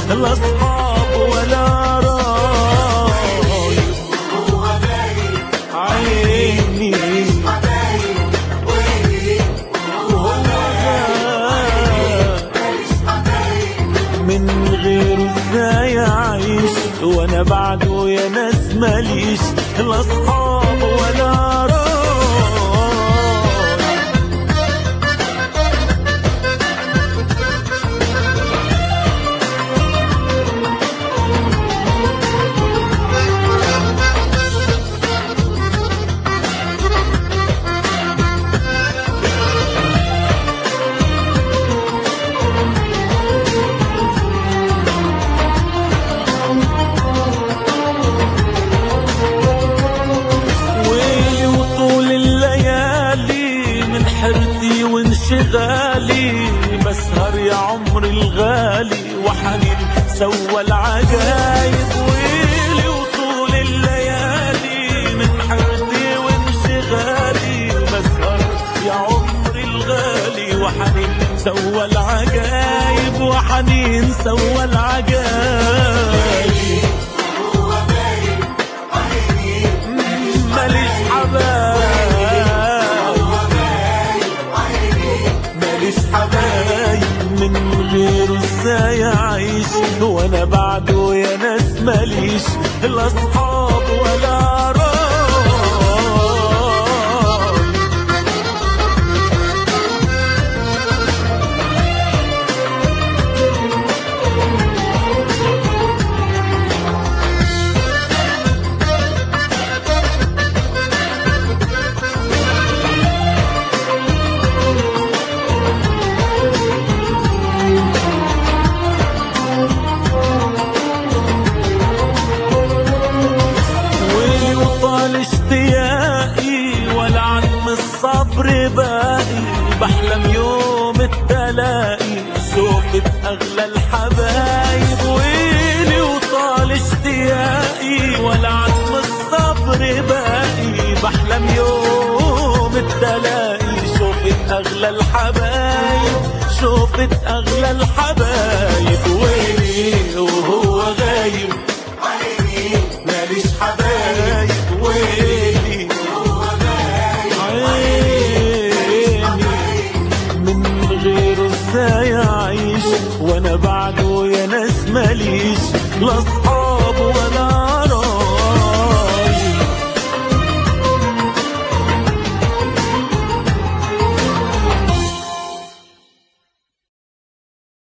لا اصحاب ولا رايح هو باين عيني حبايب ويلي وهو غاب ماليش حبايب من غيره ازاي اعيش وانا بعده يا ناس ماليش لا اصحاب ولا رايح ويلي وطول الليالي من حرتي وانشغالي بسهر يا عمري الغالي وحنين سوى العجايب ويلي وطول الليالي من حرتي وانشغالي بسهر يا عمري الغالي وحنين سوى العجايب وحنين سوى العجايب هو باين عيني ماليش حبايب هو باين عيني ماليش حبايب من غيره ازاي اعيش وانا بعده يا ناس ماليش لا اصحاب ولا راي ويلي وطال اشتياقي ولا عم الصبر باقي بحلم يوم التلاقي شوفت اغلى الحبايب ويلي وطال اشتياقي ولا عم الصبر باقي بحلم يوم التلاقي شوفت اغلى الحبايب شوفت اغلى الحبايب ويلي وهو غايب عيني ماليش حبايب ويلي هو باين عيني من غيره ازاي اعيش وانا بعده يا ناس ماليش لا اصحاب